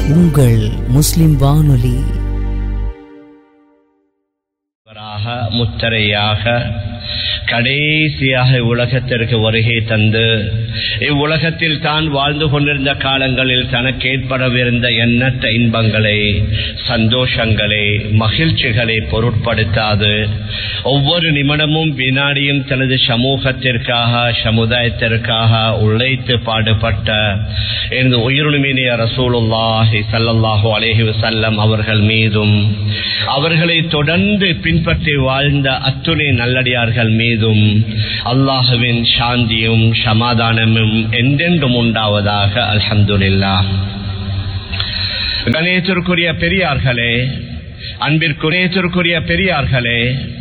உங்கள் முஸ்லிம் வானொலி வராக முத்தரையாக கடைசியாக உலகத்திற்கு வருகை தந்து இவ்வுலகத்தில் தான் வாழ்ந்து கொண்டிருந்த காலங்களில் தனக்கு ஏற்படவிருந்த எண்ணற்ற இன்பங்களை சந்தோஷங்களை மகிழ்ச்சிகளை பொருட்படுத்தாது ஒவ்வொரு நிமிடமும் வினாடியும் தனது சமூகத்திற்காக சமுதாயத்திற்காக உழைத்து பாடுபட்ட எனது உயிருணிமினிய ரசூலுல்லாஹி சல்லல்லாஹு அலேஹி வசல்லம் அவர்கள் மீதும் அவர்களை தொடர்ந்து பின்பற்றி வாழ்ந்த அத்துணை நல்லடியார்கள் மீதும் அல்லாஹுவின் சாந்தியும் சமாதானமும் என்றென்றும் உண்டாவதாக அல்ஹம்துலில்லா கணேசருக்குரிய பெரியார்களே அன்பிற்குரியத்திற்குரிய பெரியார்களே